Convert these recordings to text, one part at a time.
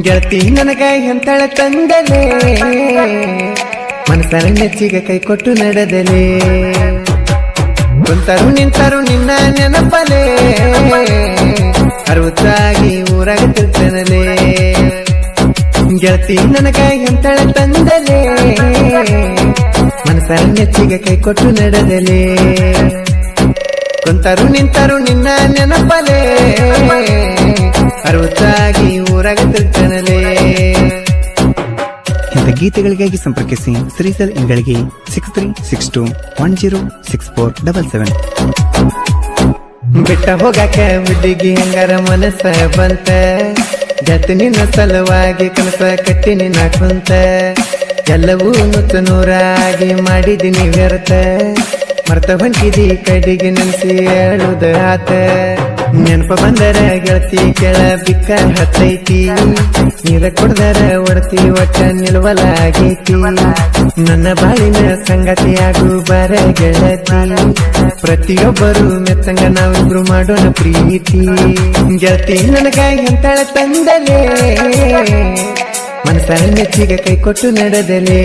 ಗೆಳತಿ ನನಗ ಎಂತಳ ತಂದಲೆ ಮನಸ್ಸರ ನೆಚ್ಚಿಗೆ ಕೈ ಕೊಟ್ಟು ನಡೆದಲೆ ಕುಂತರು ನಿಂತರು ನಿನ್ನ ನೆನಪಲೆ ಅರವತ್ತಾಗಿ ಊರಾಗ ತಿಳ್ತನಲೆ ಗೆಳತಿ ನನಗ ಎಂತಳ ತಂದಲೆ ಮನಸ್ಸರ ನೆಚ್ಚಿಗೆ ಕೈ ಕೊಟ್ಟು ನಡೆದಲೆ ಕುಂತರು ನಿಂತರು ನಿನ್ನ ನೆನಪಲೆ ಅರವತ್ತಾಗಿ ಊರಾಗ ತಿಳ್ತನಲೆ ಇಂಥ ಗೀತೆಗಳಿಗಾಗಿ ಸಂಪರ್ಕಿಸಿ ಶ್ರೀಸಲ್ ಇಂಗಳಿಗೆ six three six two one zero six four double seven ಬಿಟ್ಟ ಹೋಗಾಕ ಹುಡುಗಿ ಹಂಗಾರ ಮನಸ್ಸ ಬಂತ ಜತ್ ನಿನ್ನ ಸಲುವಾಗಿ ಕನಸ ಕಟ್ಟಿ ನಿನ್ನ ಕುಂತ ಎಲ್ಲವೂ ನುಚ್ಚ ನೂರಾಗಿ ಮಾಡಿದಿನಿ ವ್ಯರ್ಥ ಮರ್ತ ಹೊಂಟಿದಿ ಕಡಿಗೆ ನೆನ್ಸಿ ಹೇಳುದ ಆತ ನೆನಪ ಬಂದರ ಗೆಳತಿ ಕೆಳ ಬಿಕ್ಕ ಹತ್ತೈತಿ ನೀರ ಕುಡ್ದರ ಒಡತಿ ಒಟ್ಟ ನಿಲ್ವಲಾಗೈತಿ ನನ್ನ ಬಾಳಿನ ಸಂಗತಿಯಾಗು ಬರ ಗೆಳತಿ ಪ್ರತಿಯೊಬ್ಬರು ಮೆತ್ತಂಗ ನಾವಿಬ್ರು ಮಾಡೋಣ ಪ್ರೀತಿ ಗೆಳತಿ ನನಗಾಗಿ ಅಂತಳ ತಂದಲೆ ಮನಸ್ಸ ಮೆಚ್ಚಿಗೆ ಕೈ ಕೊಟ್ಟು ನಡೆದಲೆ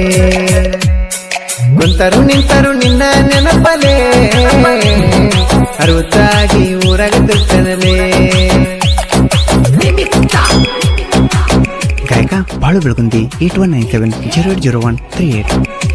ಕುಂತರು ನಿಂತರು ನಿನ್ನ ನೆನಪಲೆ ಅರವತ್ತಾಗಿ ಊರಾಗ ತಿಳ್ತನಲೆ ಗಾಯಕ Balu Belagundi eight one nine seven zero eight zero one three eight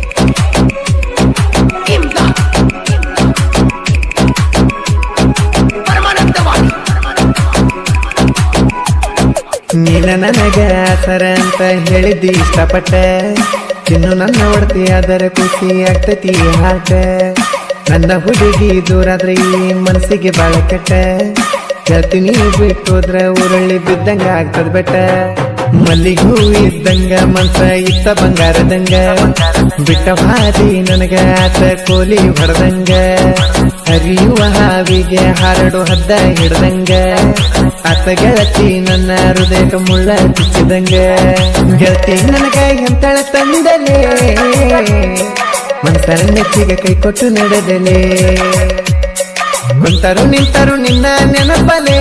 ನೀನ ನನಗ ಸರ ಅಂತ ಹೇಳಿದ್ದಿ ಇಷ್ಟಪಟ್ಟ ಇನ್ನು ನನ್ನ ಒಡತಿ ಅದರ ಖುಷಿ ಆಗ್ತತಿ ಹಾಟ ನನ್ನ ಹುಡುಗಿ ದೂರಾದ್ರೆ ಈ ಮನಸ್ಸಿಗೆ ಬಾಳ ಕೆಟ್ಟ ಜಾತಿ ನೀ ಬಿಟ್ಟು ಹೋದ್ರ ಊರಳ್ಳಿ ಬಿದ್ದಂಗ ಆಗ್ತದ ಬೆಟ್ಟ ಮಲ್ಲಿಗೆ ಹೂ ಇದ್ದಂಗ ಮನ್ಸ ಇತ್ತ ಬಂಗಾರದಂಗ ಬಿಟ್ಟ ಹಾದಿ ನನಗ ಆತ ಕೋಲಿ ಹೊಡೆದಂಗ ಹರಿಯುವ ಹಾವಿಗೆ ಹಾರಡು ಹದ್ದ ಹಿಡ್ದಂಗ ಆತ ಗೆಳತಿ ನನ್ನ ಹೃದಯಕ ಮುಳ್ಳ ಚುಚ್ಚಿದಂಗ ಗೆಳತಿ ನನಗ ಎಂತಳ ತಂದಲೆ ಮನಸ್ಸರ ನೆಚ್ಚಿಗೆ ಕೈ ಕೊಟ್ಟು ನಡೆದಲೆ ಕುಂತರು ನಿಂತರು ನಿನ್ನ ನೆನಪಲೆ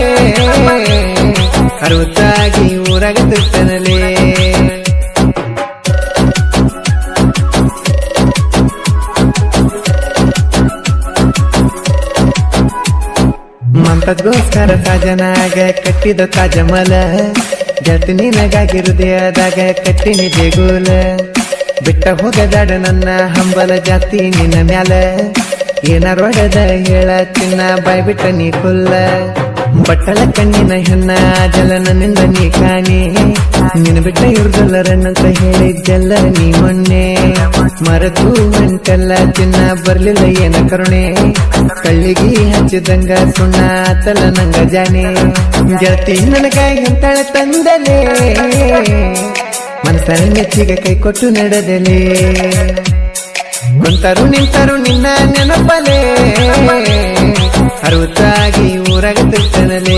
ಅರವತ್ತಾಗಿ ಊರಾಗ ತಿಳ್ತನಲೆ ಮಂತದ್ಗೋಸ್ಕರ ತಾಜನಾಗ ಕಟ್ಟಿದ ತಾಜಮಲ ಜತ್ ನಿನಗಾಗಿ ಹೃದಯದಾಗ ಕಟ್ಟಿನಿ ದೇಗುಲ ಬಿಟ್ಟ ಹೋಗದಾಡ ನನ್ನ ಹಂಬಲ ಜಾತಿ ನಿನ್ನ ಮ್ಯಾಲ ಏನಾರೊಡದ ಹೇಳ ಚಿನ್ನ ಬಾಯ್ ಬಿಟ್ಟ ನೀ ಕುಲ್ಲ ಬಟ್ಟಲ ಕಣ್ಣಿನ ಹೆಣ್ಣ ಜಲನನಿಂದ ನೀ ಕಾಣಿ ನಿನ್ನ ಬಿಟ್ಟ ಇರ್ದಲ್ಲರನ್ನಂತ ಹೇಳಿದ್ದೆಲ್ಲ ನೀ ಮೊನ್ನೆ ಮರೆತು ಮಂಟೆಲ್ಲ ಚಿನ್ನ ಬರ್ಲಿಲ್ಲ ಏನ ಕರುಣೆ ಕಳ್ಳಿಗಿ ಹಚ್ಚಿದಂಗ ಸುಣ್ಣ ತಲ ನಂಗ ಜಾನೆ ಗೆಳತಿ ನನಗಾಗಿ ಅಂತಾಳ ತಂದಲೆ ಮನಸ್ಸರ ಮೆಚ್ಚಿಗೆ ಕೈ ಕೊಟ್ಟು ನಡೆದಲೆ ಕುಂತರು ನಿಂತರು ನಿನ್ನ ನೆನಪಲೆ ಅರವತ್ತಾಗಿ ಊರಾಗ ತಿಳ್ತನಲೆ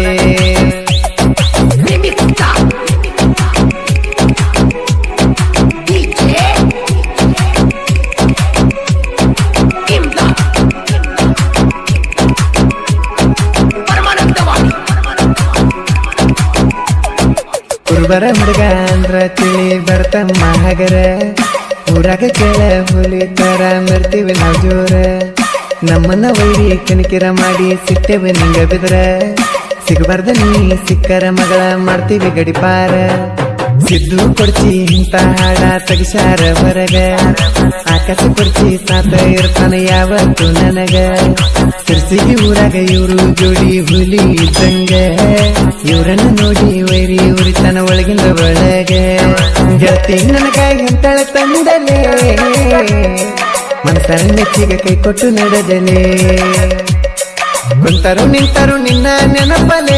ಕುರುಬರ ಹುಡುಗ ಅಂದ್ರ ತಿಳಿ ಬರ್ತಮ್ಮ ಹಗರ ಊರಾಗ ಕೇಳ ಹುಲಿ ತರ ಮೆರ್ತೀವಿ ನಾವ್ ಜೋರ ನಮ್ಮನ್ನ ವೈರಿ ಕನಿಕಿರ ಮಾಡಿ ಸಿಟ್ಟೆವೆ ನಿಂಗ ಬಿದ್ರ ಸಿಗಬಾರ್ದ ನೀ ಸಿಕ್ಕರ ಮಗಳ ಮಾಡ್ತೀವಿ ಗಡಿಪಾರ ಸಿದ್ದು ಕೊಡ್ಚಿ ಇಂತ ಹಾಡ ತೆಗಿಸಾರ ಹೊರಗ ಆಕಾಶ ಕೊಡ್ಚಿ ಸಾತ ಇರ್ತಾನ ಯಾವತ್ತು ನನಗ ಸಿರ್ಸಿಗೆ ಊರಾಗ ಇವ್ರು ಜೋಡಿ ಹುಲಿ ಇದ್ದಂಗ ಇವ್ರನ್ನ ನೋಡಿ ವೈರಿ ಉರಿತನ ಒಳಗಿಂದ ಒಳಗ ಗೆಳತಿ ನನಗಾಗಿ ಅಂತಳ ತಂದಲೆ ಮನಸ್ಸರ ನೆಚ್ಚಿಗೆ ಕೈ ಕೊಟ್ಟು ನಡೆದಲೆ ಕುಂತರು ನಿಂತರು ನಿನ್ನ ನೆನಪಲೆ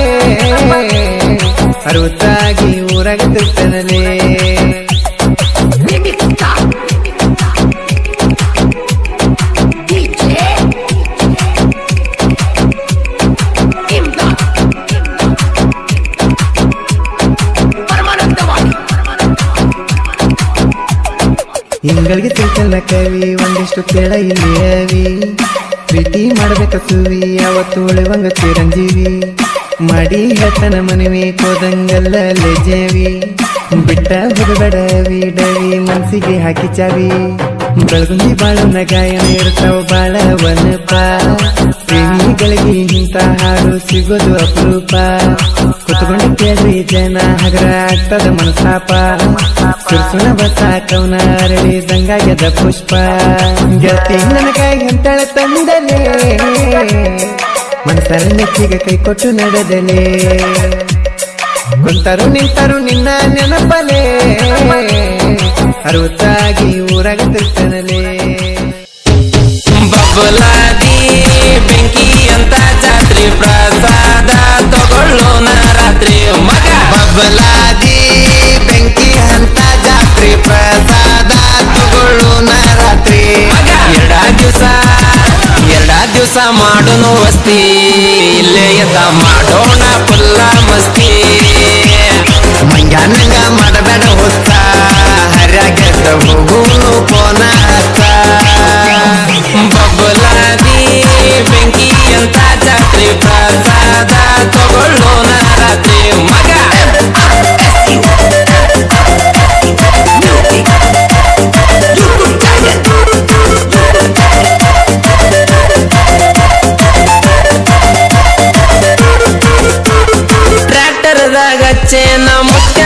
ಅರವತ್ತಾಗಿ ಊರಾಗ ತಿಳ್ತನಲೆ ಹಿಂಗಳಿಗೆ ತಿಳ್ಕಲ್ಲ ಕವಿ ಒಂದಿಷ್ಟು ಕೇಳ ಇಲ್ಲಿ ಅವಿ ಪ್ರೀತಿ ಮಾಡ್ಬೇಕ ಸುವಿ ಯಾವತ್ತು ಉಳಿವಂಗ ಚಿರಂಜೀವಿ ಮಾಡಿ ಹೇಳ್ತಾನ ಮನವಿ ಕೋದಂಗಲ್ಲ ಲೆಜೇವಿ ಬಿಟ್ಟ ಹೋಗಬೇಡ ವಿಡವಿ ಮನ್ಸಿಗೆ ಹಾಕಿ ಚಾವಿ ಬೆಳಗುಂದಿ ಬಾಳುನ ಗಾಯನ ಇರ್ತಾವ ಬಾಳ ವನಪ ಪ್ರೇಮಿಗಳಿಗೆ ಇಂತ ಹಾಡು ಸಿಗೋದು ಅಪರೂಪ ಕುತ್ಕೊಂಡು ಕೇಳ್ರಿ ಜನ ಹಗರ ಆಗ್ತದ ಮನಸಾಪ ಸುರ್ಸುಣ ಬಸ ಕವನ ಅರಳಿದಂಗಾಗ್ಯದ ಪುಷ್ಪ ಗೆಳತಿ ನನಗಾಗಿ ಅಂತಾಳ ತಂದಲೇ ಮನಸರ ನೆಚ್ಚಿಗೆ ಕೈ ಕೊಟ್ಟು ನಡೆದಲೇ ಕುಂತರು ನಿಂತರು ನಿನ್ನ ನೆನಪಲೇ ಅರವತ್ತಾಗಿ ಊರಾಗ ತಿರ್ತನಲೇ ಬಬ್ಬಲಾದಿ ಬೆಂಕಿ ಅಂತ ಜಾತ್ರಿ ಪ್ರಸಾದ ತಗೊಳ್ಳೋಣ ರಾತ್ರಿ ಮಗ ಬಬ್ಬಲಾದಿ ಬೆಂಕಿ ಅಂತ ಜಾತ್ರಿ ಪ್ರಸಾದ ತಗೊಳ್ಳೋಣ ರಾತ್ರಿ ಮಗ ಎರಡ ದಿವಸ ಎರಡ ದಿವಸ ಮಾಡೋನು ವಸ್ತಿ ಇಲ್ಲೇ ಎದ್ದ ಮಾಡೋಣ ಫುಲ್ಲ ಮಸ್ತಿ ಮಂಗ್ಯಾನಂಗ ಮಾಡಬೇಡ ಹೊತ್ತ ಹರ್ಯಾಗೆದ್ದ ಹೋಗುನು ಪೋನ ಹತ್ತ ಬಬ್ಬಲಾದಿ ಬೆಂಕಿ ಅಂತ ಜಾತ್ರೆ ಪ್ರಸಾದ ತಗೊಳ್ಳೋಣ ರಾತ್ರಿ ಮಗ ಟ್ರ್ಯಾಕ್ಟರ್ದಾಗ ಚೇನ ಮುಟ್ಟ